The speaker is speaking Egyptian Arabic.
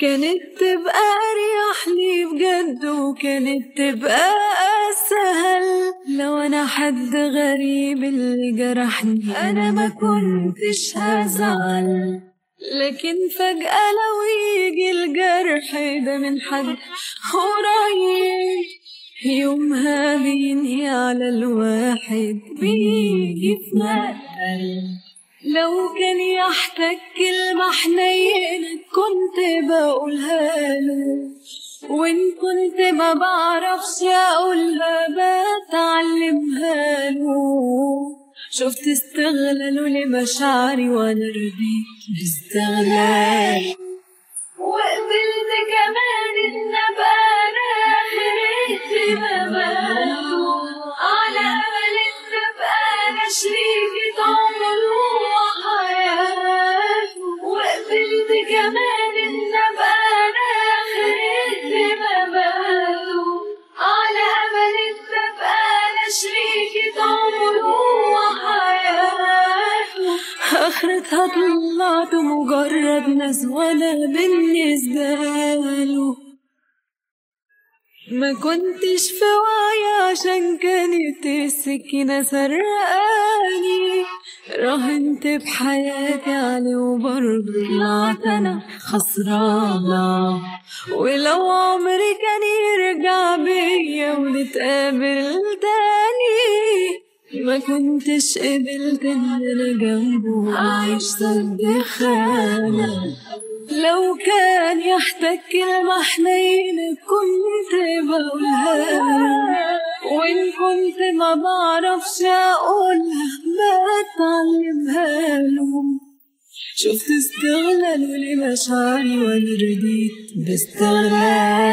كانت تبقى أريح لي بجد وكانت تبقى أسهل لو أنا حد غريب اللي جرحني أنا ما كنتش هزعل لكن فجأة لو يجي الجرح ده من حد قريب يومها بينهي على الواحد بيجي في مقتل لو كان يحتاج كلمة حنينة كنت بقولها له وإن كنت ما بعرفش أقولها بتعلمها له شفت استغلاله لمشاعري وأنا رضيت باستغلال وقبلت كمان إن أبقى أنا آخر اهتماماته على أمل إن أبقى أنا شريكة عمره وحياته وقبلت كمان إن أبقى أنا آخر اهتماماته على أمل إن أبقى أنا شريكة عمره وحياته آخرتها طلعت مجرد ناس ولا بالنسبة له ما كنتش في وعي عشان كانت السكينة سرقاني راهنت بحياتي عليه وبرضه طلعت أنا خسرانة ولو عمري كان يرجع بيا ونتقابل تاني ما كنتش قبلت ان انا جنبه عايش سد خانة لو كان يحتاج كلمة حنينة كنت بقولها وإن كنت ما بعرفش أقولها بتعلمها له شفت استغلاله لمشاعري وأنا رضيت باستغلال